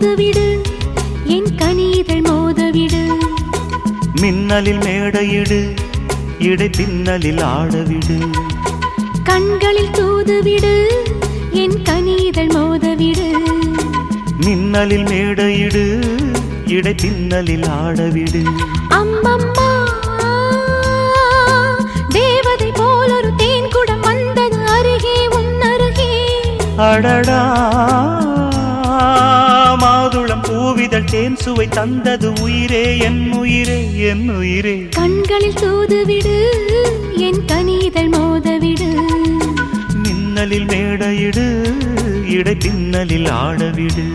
தூதுவிடு என் கனிதழ் மோதவிடு மின்னலில் மேடையிடு இடை பின்னலில் ஆடவிடு கண்களில் தூதுவிடு என் கனிதழ் மோதவிடு மின்னலில் மேடையிடு இடை பின்னலில் ஆடவிடு அம்மம்மா தேவதை போலொரு தேன் குடம் வந்தது அருகே உன் அருகே அடடா மாதுளம் பூவிதழ் தேன் சுவை தந்தது உயிரே என் உயிரே என் உயிரே கண்களில் தூதுவிடு என் கனிதழ் மோதவிடு மின்னலில் மேடையிடு இடை பின்னலில் ஆடவிடு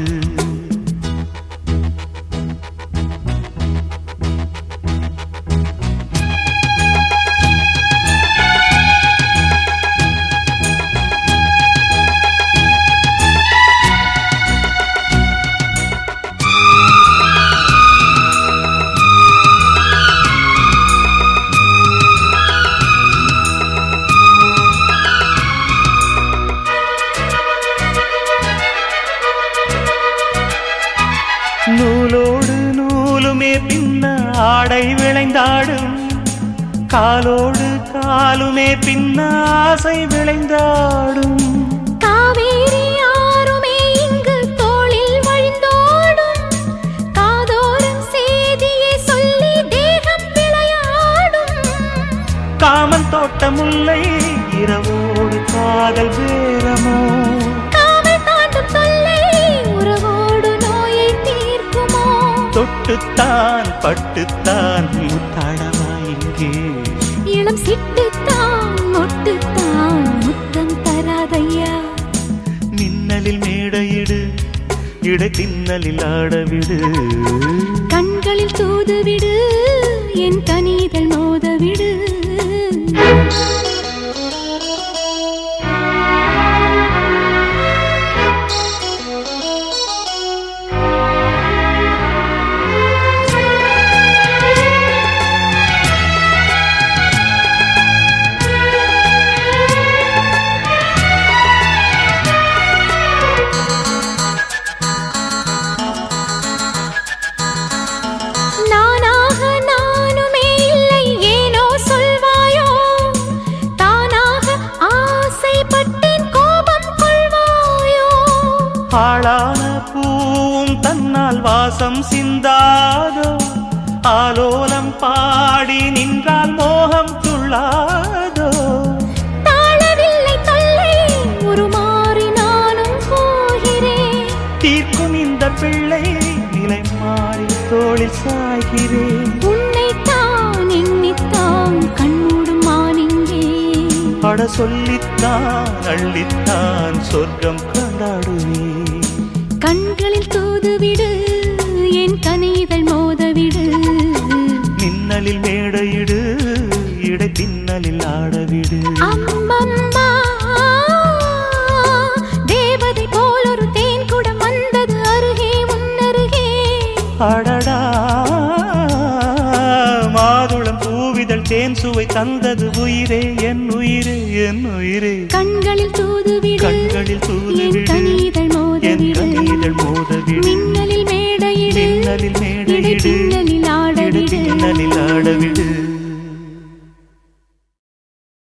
நூலோடு நூலுமே பின்ன ஆடை விளைந்தாடும் காலோடு காலுமே பின்ன ஆசை விளைந்தாடும் காவேரி ஆறுமே இங்கு தோளில் வழிந்தோடும் காதோரம் செய்தியை சொல்லி தேகம் விளையாடும் காமன் தோட்ட முல்லை இரவோடு காதல் வேரமோ காமல் தாண்டும் தொல்லை உறவோடு நோயை தீர்க்குமோ தொட்டுத்தான் பட்டுத்தான் முத்தாடவா இங்கே இளம் சிட்டுத்தான் மொட்டுத்தான் முத்தம் தராதையா மின்னலில் மேடையிடு இடை பின்னலில் ஆடவிடு கண்களில் தூதுவிடு என் கனிதழ் மோதவிடு நானாக நானுமே இல்லை ஏனோ சொல்வாயோ தானாக ஆசைப்பட்டேன் கோபம் கொள்வாயோ ஆளான பூவும் தன்னால் வாசம் சிந்தாதோ ஆலோலம் பாடி நின்றால் மோகம் துள்ளாதோ தாழவில்லை தொல்லை உருமாறி நானும் போகிறேன் தீர்க்கும் இந்த பிள்ளை நிலை மாறி தோளில் சாய்கிறேன் உன்னைத்தான் எண்ணித்தான் கண்மூடும் மானிங்கே பட சொல்லித்தான் அள்ளித்தான் சொர்க்கம் கொண்டாடுவேன் கண்களில் தூதுவிடு என் கனிதழ் மோதவிடு மின்னலில் மேடையிடு இடை பின்னலில் ஆடவிடு அம்மம்மா தேவதை போலொரு தேன் குடம் வந்தது அருகே உன்னருகே அடடா மாதுளம் பூவிதழ் தேன் சுவை தந்தது உயிரே என் உயிரே என் உயிரே கண்களில் தூதுவிடு கண்களில் என் தூதுவிடு கனிதழ் என் மோதவிடு கண்ணீதழ் மோதவிடு மின்னலில் மேடையிடு மின்னலில் இடை மேடையிடு பின்னலில் இடை ஆடவிடு பின்னலில் ஆடவிடு